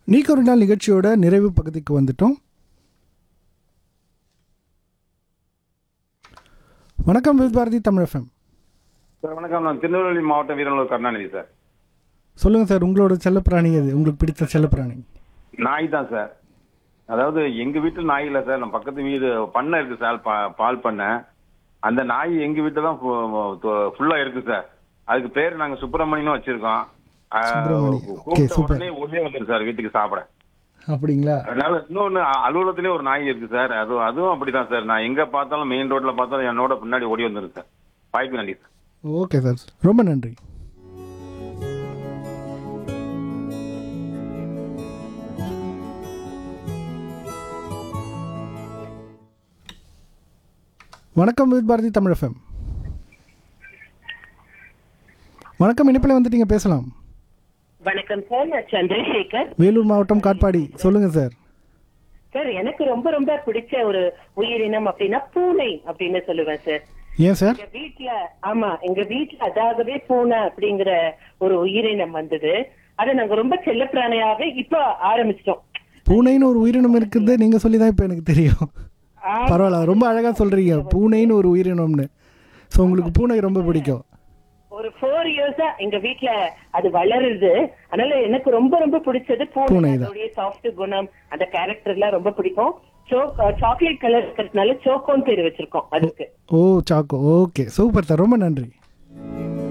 நீக்கு ஒரு நாள் நிகழ்ச்சியோட நிறைவு பகுதிக்கு வந்துட்டோம் வணக்கம் with Bharathi Tamil FM sir வணக்கம் நான் திருநெல்வேலி மாவட்டம் வீரநல்லூர் கருணாநிதி சார் சொல்லுங்கள் சார் உங்களோட செல்லப்பிராணி அது உங்களுக்கு பிடித்த செல்லப்பிராணி நாய் தான் சார் அதாவது எங்க வீட்டில் நாய் இல்லை சார் நம்ம பக்கத்து வீடு பண்ணை இருக்கு சார் பா- பால் பண்ணை அந்த நாய் எங்க வீட்டில் தான் ஃபுல்லா இருக்கு சார் அதுக்கு பேர் நாங்க சுப்பிரமணியனும் வச்சிருக்கோம் ஆ, சுப்பிரமணி. கூப்பிட்ட Okay, super. உடனே ஓடியே வந்துரு சார் வீட்டுக்கு சாப்பிட அப்படிங்களா அதனால இன்னொன்னு அ- அலுவலகத்திலே ஒரு நாய் இருக்கு சார் அது அதுவும் அப்படிதான் சார் நான் எங்க பார்த்தாலும் மெயின் ரோட்ல பார்த்தாலும் என்னோட பின்னாடி ஓடி வந்துரும் சார் வாய்ப்பு நன்றி சார் ஓகே சார் ரொம்ப நன்றி வணக்கம் வித் பாரதி தமிழ் எஃப்எம் வணக்கம் இனிப்பில் வந்துட்டீங்க பேசலாம் வணக்கம் சார் நான் சந்திரசேகர் வேலூர் மாவட்டம் காட்பாடி சொல்லுங்கள் சார் சார் எனக்கு ரொம்ப ரொம்ப பிடிச்ச ஒரு உயிரினம் அப்படின்னா பூனை அப்படின்னு சொல்லுவேன் சார் ஏன் சார் எங்க வீட்ல ஆமா எங்க வீட்ல அதாகவே பூனை அப்படிங்கிற ஒரு உயிரினம் வந்தது அதை நாங்க ரொம்ப செல்லப்பிராணியாவே இப்ப ஆரம்பிச்சிட்டோம் பூனைன்னு ஒரு உயிரினம் இருக்குது நீங்கள் சொல்லி தான் இப்போ எனக்கு தெரியும் பரவாயில்ல ரொம்ப அழகாக சொல்கிறீங்க பூனைன்னு ஒரு உயிரினம்னு ஸோ உங்களுக்கு பூனை ரொம்ப பிடிக்கும் ஒரு ஃபோர் இயர்ஸா எங்க வீட்ல அது வளருது அதனால எனக்கு ரொம்ப ரொம்ப பிடிச்சது பூனை பூனை தான். அதோடைய சாஃப்ட் குணம் அந்த கேரக்டர் எல்லாம் ரொம்ப பிடிக்கும் சாக்லேட் கலர் இருக்கிறதுனால சோக்கோன்னு பேர் வச்சிருக்கோம் அதுக்கு ஓ சாக்கோ ஓகே சூப்பர் சார் ரொம்ப நன்றி